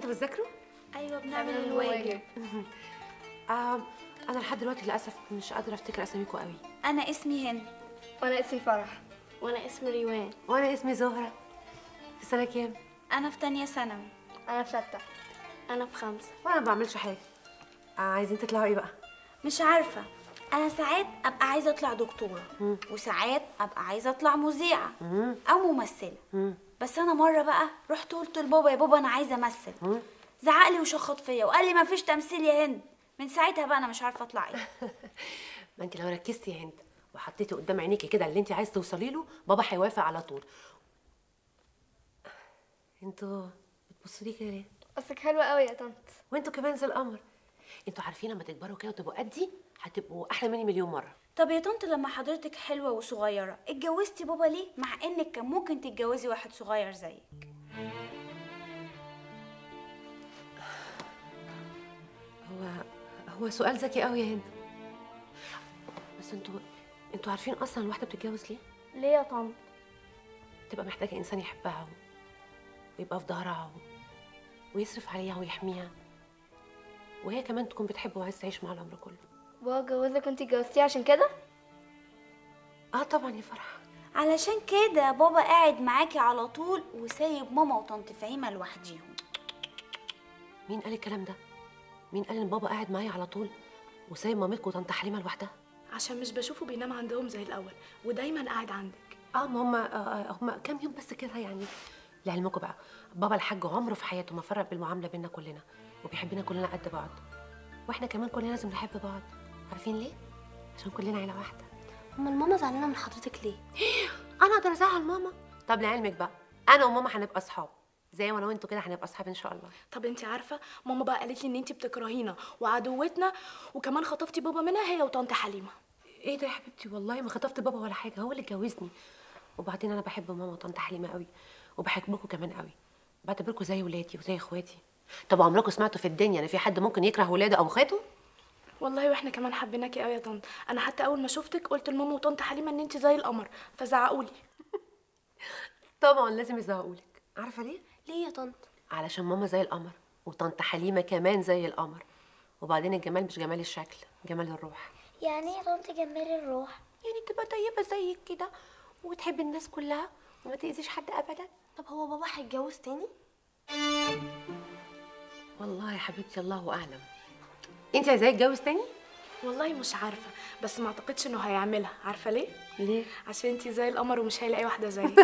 انتوا بتذاكروا؟ ايوه بنعمل الواجب آه انا لحد دلوقتي للاسف مش قادره افتكر اساميكم قوي انا اسمي هند وانا اسمي فرح وانا اسمي ريوان وانا اسمي زهره في سنه كام؟ انا في تانية ثانوي انا في ستة انا في خمسة وانا ما بعملش حاجه آه عايزين تطلعوا ايه بقى؟ مش عارفه انا ساعات ابقى عايزه اطلع دكتوره وساعات ابقى عايزه اطلع مذيعه او ممثله بس انا مره بقى رحت قلت لبابا يا بابا انا عايزه امثل زعق لي وشخط فيا وقال لي مفيش تمثيل يا هند من ساعتها بقى انا مش عارفه اطلع ايه ما انت لو ركزتي يا هند وحطيتي قدام عينيكي كده اللي انت عايز توصلي له بابا هيوافق على طول انتوا بتبصوا لي كده ليه؟ قصدك حلوة قوي يا طنط وانتوا كمان زي القمر انتوا عارفين لما تكبروا كده وتبقوا قدي هتبقوا احلى مني مليون مره طب يا طنط لما حضرتك حلوه وصغيره اتجوزتي بابا ليه مع انك كان ممكن تتجوزي واحد صغير زيك هو هو سؤال ذكي قوي يا هند بس انتوا انتوا عارفين اصلا الواحده بتتجوز ليه؟ ليه يا طنط تبقى محتاجه انسان يحبها و- ويبقى في ظهرها و... ويصرف عليها ويحميها وهي كمان تكون بتحبه وعايز تعيش معاه العمر كله بابا جوزك وانت اتجوزتيه عشان كده اه طبعا يا فرح علشان كده بابا قاعد معاكي على طول وسايب ماما وطنط فهيمه لوحديهم مين قال الكلام ده مين قال ان بابا قاعد معايا على طول وسايب مامتك وطنط حليمه لوحدها عشان مش بشوفه بينام عندهم زي الاول ودايما قاعد عندك اه ما هم آه هم كام يوم بس كده يعني لعلمكم بقى بابا الحاج عمره في حياته ما فرق بالمعامله بينا كلنا وبيحبنا كلنا قد بعض واحنا كمان كلنا لازم نحب بعض عارفين ليه عشان كلنا عيله واحده امال ماما زعلانة من حضرتك ليه انا اقدر ازعل ماما طب لعلمك بقى انا وماما هنبقى اصحاب زي ما انا وانتوا كده هنبقى اصحاب ان شاء الله طب انت عارفه ماما بقى قالت لي ان انت بتكرهينا وعدوتنا وكمان خطفتي بابا منها هي وطنط حليمه ايه ده يا حبيبتي والله ما خطفت بابا ولا حاجه هو اللي اتجوزني وبعدين انا بحب ماما وطنط حليمه قوي وبحبكم كمان قوي بعتبركم زي ولادي وزي اخواتي طب عمركم سمعتوا في الدنيا ان في حد ممكن يكره ولاده او اخواته والله واحنا كمان حبيناكي قوي يا طنط انا حتى اول ما شفتك قلت لماما وطنط حليمه ان انت زي القمر فزعقولي طبعا لازم يزهقولك عارفه ليه ليه يا طنط علشان ماما زي القمر وطنط حليمه كمان زي القمر وبعدين الجمال مش جمال الشكل جمال الروح يعني ايه يا طنط جمال الروح يعني تبقى طيبه زيك كده وتحب الناس كلها وما تاذيش حد ابدا طب هو بابا هيتجوز تاني والله يا حبيبتي الله اعلم انت عايزاه يتجوز تاني والله مش عارفه بس ما اعتقدش انه هيعملها عارفه ليه ليه عشان انت زي القمر ومش هيلاقي واحده زيك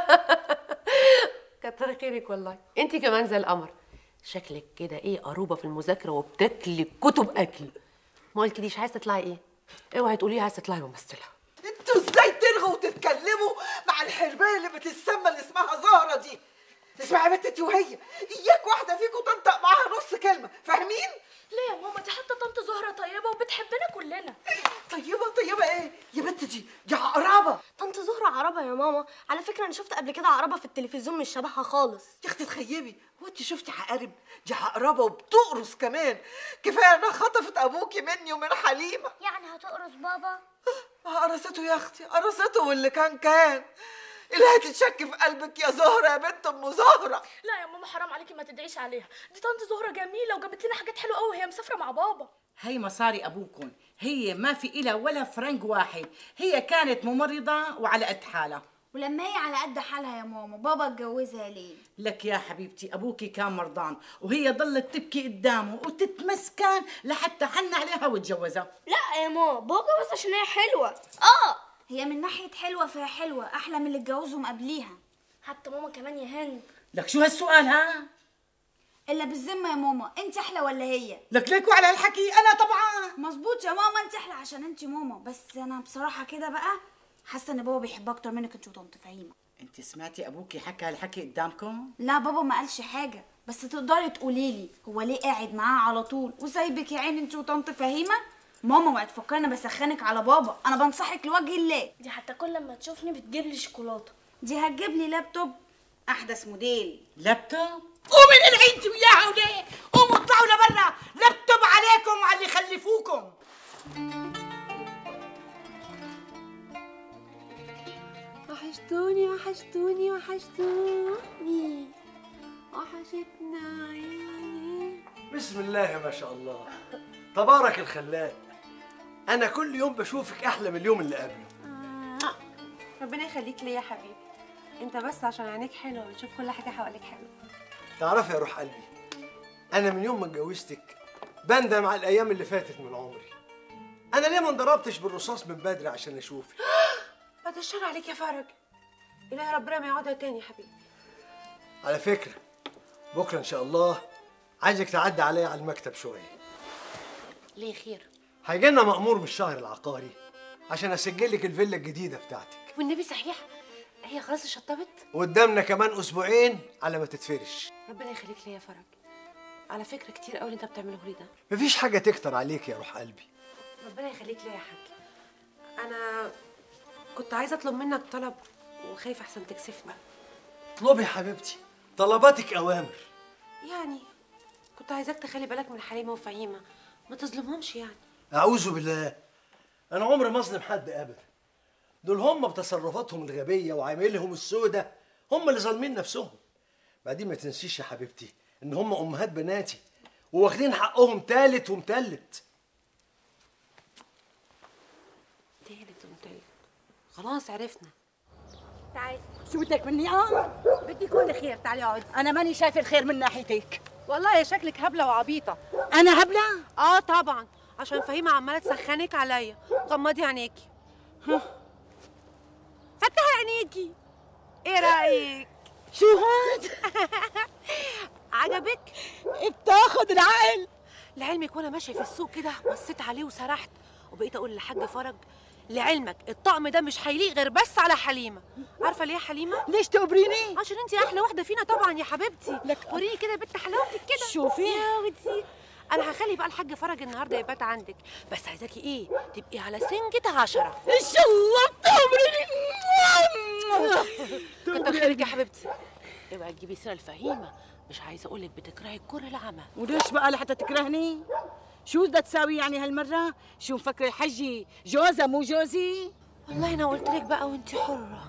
كتر خيرك والله انت كمان زي القمر شكلك كده ايه قروبه في المذاكره وبتاكلي كتب اكل ما قلتليش عايزه تطلعي ايه اوعي تقولي عايزه تطلعي ممثله انتوا ازاي ترغوا وتتكلموا مع الحربايه اللي بتتسمى اللي اسمها زهره دي اسمعي يا بنت انت وهي اياك واحده فيكم تنطق معاها نص كلمه فاهمين ليه يا ماما دي حتى طنط زهره طيبه وبتحبنا كلنا طيبه طيبه ايه يا بنت دي دي عقربه طنط زهرة عربة يا ماما على فكرة أنا شفت قبل كده عربة في التلفزيون مش شبهها خالص يا اختي تخيبي هو انت شفتي عقارب دي عقربه وبتقرص كمان كفايه انها خطفت ابوكي مني ومن حليمه يعني هتقرص بابا قرصته يا اختي قرصته واللي كان كان اللي هتتشك في قلبك يا زهره يا بنت ام زهره لا يا ماما حرام عليكي ما تدعيش عليها دي طنط زهره جميله وجابت لنا حاجات حلوه قوي وهي مسافره مع بابا هي مصاري ابوكم هي ما في إلها ولا فرنك واحد هي كانت ممرضه وعلى قد حالها ولما هي على قد حالها يا ماما بابا اتجوزها ليه لك يا حبيبتي ابوكي كان مرضان وهي ضلت تبكي قدامه وتتمسكن لحتى حن عليها وتجوزها لا يا ماما بابا بس عشان هي حلوة اه هي من ناحيه حلوه فهي حلوه احلى من اللي اتجوزهم قبليها حتى ماما كمان يا هند لك شو هالسؤال ها الا بالذمه يا ماما انت احلى ولا هي لك ليكوا على هالحكي انا طبعا مظبوط يا ماما انت احلى عشان انت ماما بس انا بصراحه كده بقى حاسه ان بابا بيحبها اكتر منك انت وطنط فهيمه انت سمعتي ابوكي حكى هالحكي قدامكم لا بابا ما قالش حاجه بس تقدري تقولي لي هو ليه قاعد معاه على طول وسايبك يا عيني انت وطنط فهيمه ماما اوعي تفكري انا بسخنك على بابا انا بنصحك لوجه الله دي حتى كل ما تشوفني بتجيب لي شوكولاته دي هتجيب لي لابتوب احدث موديل لابتوب قومي العين انت وياها وليه قوموا اطلعوا لبرا لابتوب عليكم وعلى اللي خلفوكم وحشتوني وحشتوني وحشتوني وحشتنا عيوني بسم الله ما شاء الله تبارك الخلاق انا كل يوم بشوفك احلى من اليوم اللي قبله ربنا يخليك ليا يا حبيبي انت بس عشان عينيك حلوه بتشوف كل حاجه حواليك حلوه تعرفي يا روح قلبي انا من يوم ما اتجوزتك بندم على الايام اللي فاتت من عمري انا ليه ما انضربتش بالرصاص من بدري عشان اشوفك بعد الشر عليك يا فرج الهي ربنا ما يقعدها تاني يا حبيبي على فكره بكره ان شاء الله عايزك تعدي عليا على المكتب شويه ليه خير هيجي لنا مأمور من الشهر العقاري عشان اسجل لك الفيلا الجديده بتاعتك والنبي صحيح هي خلاص اتشطبت وقدامنا كمان اسبوعين على ما تتفرش ربنا يخليك ليا يا فرج على فكره كتير قوي اللي انت بتعمله لي ده مفيش حاجه تكتر عليك يا روح قلبي ربنا يخليك ليا يا حاج انا كنت عايزه اطلب منك طلب وخايف احسن تكسفني اطلبي يا حبيبتي طلباتك اوامر يعني كنت عايزاك تخلي بالك من حليمه وفهيمه ما تظلمهمش يعني اعوذ بالله انا عمري ما اظلم حد ابدا دول هم بتصرفاتهم الغبيه وعاملهم السودة هم اللي ظالمين نفسهم بعدين ما تنسيش يا حبيبتي ان هم امهات بناتي وواخدين حقهم تالت ومتلت تالت ومتالت خلاص عرفنا تعالي شو بدك مني اه بدي كل خير تعالي اقعدي انا ماني شايفه الخير من ناحيتك والله يا شكلك هبله وعبيطه انا هبله اه طبعا عشان فهيمه عماله تسخنك عليا غمضي عينيكي فتحي عينيكي ايه رايك شو هاد عجبك بتاخد العقل لعلمك وانا ماشيه في السوق كده بصيت عليه وسرحت وبقيت اقول للحاج فرج لعلمك الطقم ده مش هيليق غير بس على حليمه عارفه ليه يا حليمه ليش تقبريني عشان انت احلى واحده فينا طبعا يا حبيبتي لك وريني كده يا بنت حلاوتك كده شوفي. يا ودي انا هخلي بقى الحاج فرج النهارده يبات عندك بس عايزاكي ايه تبقي على سنجة عشرة ان شاء الله بتقبريني كتر خيرك يا حبيبتي اوعي تجيبي سيره الفهيمه مش عايزه اقول لك بتكرهي كره العمى وليش بقى لحتى تكرهني شو بدها تساوي يعني هالمرة؟ شو مفكر الحجي جوزها مو جوزي؟ والله انا قلت لك بقى وانت حره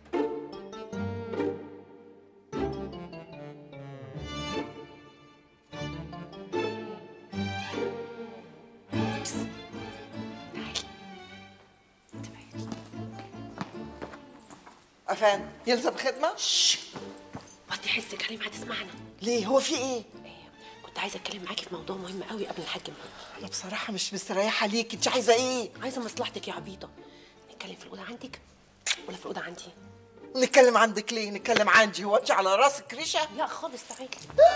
أفان يلزم خدمة؟ وطي حسك حليمه هتسمعنا ليه هو في إيه؟ إيه، كنت عايزه اتكلم معاكي في موضوع مهم قوي قبل الحاج ما يجي. أنا بصراحة مش مستريحة ليك أنت عايزة إيه؟ عايزه مصلحتك يا عبيطه نتكلم في الاوضه عندك ولا في الاوضه عندي نتكلم عندك ليه؟ نتكلم عندي هو أنت على راسك ريشة؟ لا خالص تعالي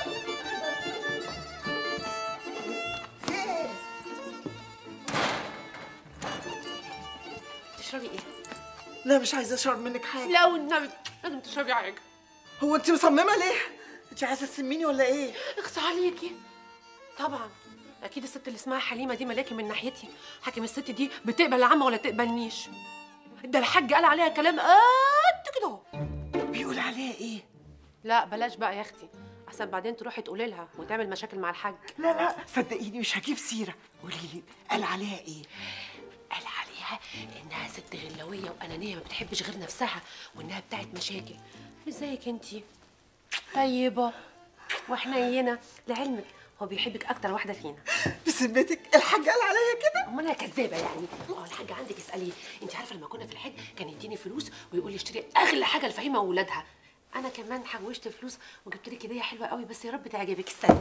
تشربي ايه لا مش عايزة أشرب منك حاجة لا والنبي لازم تشربي حاجه هو أنت مصممة ليه؟ أنت عايزة تسميني ولا إيه؟ اخص عليكي طبعا اكيد الست اللي اسمها حليمه دي ملاكي من ناحيتي حاكم الست دي بتقبل العمى ولا تقبلنيش ده الحاج قال عليها كلام قد كده اهو بيقول عليها إيه؟ لا بلاش بقى يا اختي احسن بعدين تروحي تقولي لها وتعمل مشاكل مع الحاج لا لا صدقيني مش هجيب سيرة قولي لي قال عليها إيه؟ قال عليها انها ست غلويه وانانيه ما بتحبش غير نفسها وانها بتاعت مشاكل مش زيك انتي طيبه وحنينه لعلمك هو بيحبك اكتر واحده فينا بسمتك الحاج قال عليا كده؟ امال انا كذابه يعني اه الحاج عندك اساليه انت عارفه لما كنا في الحج كان يديني فلوس ويقول لي اشتري اغلى حاجه لفهيمه واولادها انا كمان حوشت فلوس وجبت لك هديه حلوه قوي بس يا رب تعجبك استني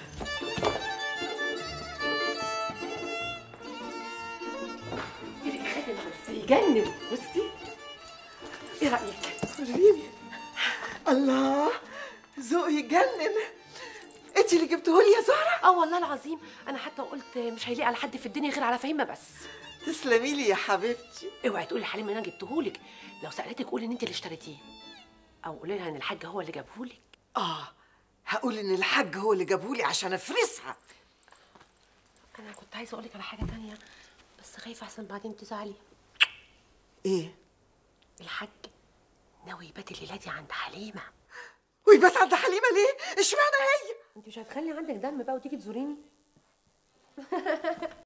بس يجنن بصي ايه رايك وريني الله ذوقي يجنن انت اللي جبتهولي يا زهرة اه والله العظيم انا حتى قلت مش هيليق على حد في الدنيا غير على فهيمه بس تسلمي لي يا حبيبتي اوعي تقولي لحليم ان انا جبتهولك لو سالتك قولي ان انت اللي اشتريتيه او قولي لها ان الحاج هو اللي جابهولك اه هقول ان الحاج هو اللي جابهولي عشان افرسها انا كنت عايزه اقولك على حاجه تانية بس خايفه احسن بعدين تزعلي ايه الحاج ناوي يبات الليله دي عند حليمه ويبات عند حليمه ليه اشمعنى هي انت مش هتخلي عندك دم بقى وتيجي تزوريني